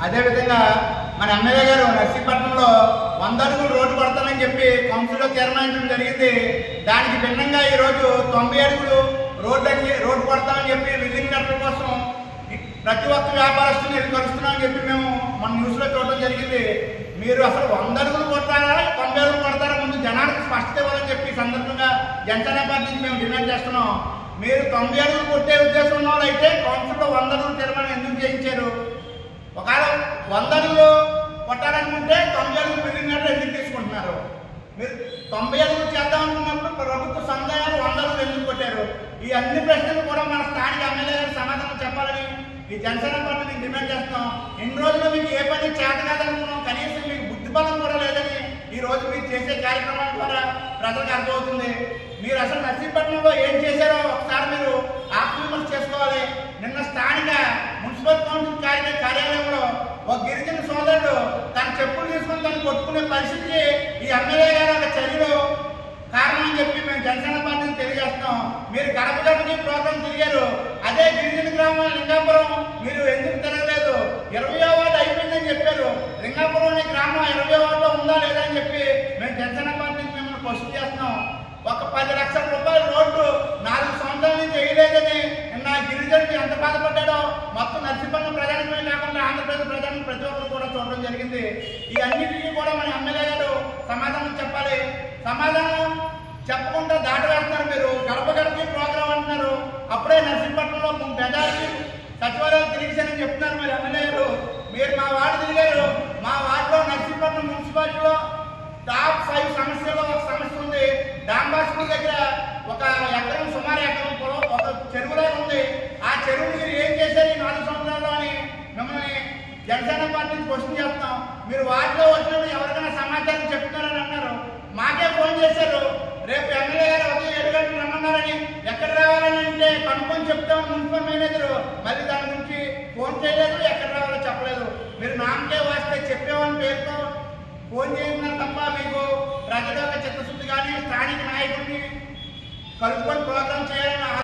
అదేవిధంగా మన ఎమ్మెల్యే గారు నర్సీపట్నంలో వంద అడుగులు రోడ్డు కొడతానని చెప్పి కౌన్సిల్లో తీర్మానించడం జరిగింది దానికి భిన్నంగా ఈరోజు తొంభై అడుగులు రోడ్డు అని రోడ్డు కొడతామని చెప్పి విజింగ్ లెటర్ కోసం ప్రతి ఒక్క వ్యాపారస్తుని ఇది కలుస్తున్నామని చెప్పి మేము మన న్యూస్లో చూడడం జరిగింది మీరు అసలు వంద అడుగులు కొడతారా తొంభై అడుగులు కొడతారా ముందు జనానికి స్పష్టత ఇవ్వాలని చెప్పి ఈ సందర్భంగా జనసేన పార్టీ నుంచి మేము డిమాండ్ చేస్తున్నాం మీరు తొంభై అడుగులు కొట్టే ఉద్దేశం ఉన్న వాళ్ళు అయితే కౌన్సిల్లో వంద అడుగులు తీర్మానం ఎందుకు చేయించారు ఒకవేళ వంద అడుగులు కొట్టాలనుకుంటే తొంభై అడుగులు పెరిగినట్లు ఎందుకు తీసుకుంటున్నారు మీరు తొంభై అడుగులు చేద్దాం అనుకున్నప్పుడు ప్రభుత్వ సందేహాలు వంద అడుగులు ఎందుకు కొట్టారు ఈ అన్ని ప్రశ్నలు కూడా మన స్థానిక ఎమ్మెల్యే గారు సమాధానం చెప్పాలని ఈ జనసేన పార్టీని డిమాండ్ చేస్తాం ఎన్ని రోజులు మీకు ఏ పని చేత కాదనుకున్నాం కనీసం మీకు బుద్ధి బలం కూడా లేదని ఈ రోజు మీరు చేసే కార్యక్రమాల ద్వారా ప్రజలకు అర్థమవుతుంది మీరు అసలు నర్సీపట్నంలో ఏం చేశారో ఒకసారి మీరు ఆత్మవిమర్శ చేసుకోవాలి నిన్న స్థానిక మున్సిపల్ కౌన్సిల్ కార్య కార్యాలయంలో ఒక గిరిజన సోదరుడు తన చెప్పులు తీసుకుని తను కొట్టుకునే పరిస్థితికి ఈ ఎమ్మెల్యే గారు ఒక చర్యలు కారణం అని చెప్పి మేము జనసేన పార్టీని తెలియజేస్తున్నాం మీరు గడప గడపకి ప్రోగ్రాం తిరిగారు అదే గిరిజన గ్రామం లింగాపురం మీరు ఎందుకు తిరగలేదు ఇరవై వార్డు అయిపోయిందని చెప్పారు లింగాపురం అనే గ్రామం ఇరవై వార్డులో ఉందా లేదా అని చెప్పి మేము జనసేన పార్టీకి మిమ్మల్ని క్వశ్చన్ చేస్తున్నాం ఒక పది లక్షల రూపాయల రోడ్డు నాలుగు సంవత్సరాల నుంచి వేయలేదని నిన్న గిరిజనుడు ఎంత బాధపడ్డాడో మొత్తం నర్సీపట్నం ప్రజానికమే కాకుండా ఆంధ్రప్రదేశ్ ప్రజానికి ప్రతి ఒక్కరు కూడా చూడడం జరిగింది ఈ అన్నిటికీ కూడా మన ఎమ్మెల్యే గారు సమాధానం చెప్పాలి సమాధానం చెప్పకుండా దాట వేస్తున్నారు మీరు గడప గడపకి ప్రోగ్రాం అంటున్నారు అప్పుడే నర్సీపట్నంలో బెదారి సచివాలయం తిరిగిశానని చెప్తున్నారు మీరు ఎమ్మెల్యే గారు మీరు మా వార్డు తిరిగారు మా వార్డులో నర్సీపట్నం మున్సిపాలిటీలో టాప్ ఫైవ్ సమస్యలో ఒక సమస్య ఉంది డాంబా స్కూల్ దగ్గర ఒక ఎకరం సుమారు ఎకరం పొలం ఒక చెరువులో ఉంది ఆ చెరువు మీరు ఏం చేశారు ఈ నాలుగు సంవత్సరాల్లో అని మిమ్మల్ని జనసేన పార్టీని క్వశ్చన్ చేస్తాం మీరు వార్డులో వచ్చినప్పుడు ఎవరికైనా సమాచారం చెప్తున్నారని అన్నారు మాకే ఫోన్ చేశారు రేపు ఎమ్మెల్యే గారు ఉదయం ఏడు గంటలకు రమ్మన్నారని ఎక్కడ రావాలని అంటే కనుక్కొని చెప్తాం మున్సిపల్ మేనేజర్ మళ్ళీ దాని గురించి ఫోన్ చేయలేదు ఎక్కడ రావాలో చెప్పలేదు మీరు నామకే వాస్తే చెప్పేవాని పేరుతో ఫోన్ చేస్తున్నారు తప్ప మీకు ప్రజల యొక్క చిత్తశుద్ధి కానీ స్థానిక నాయకుడిని కలుపుకొని ప్రోగ్రాం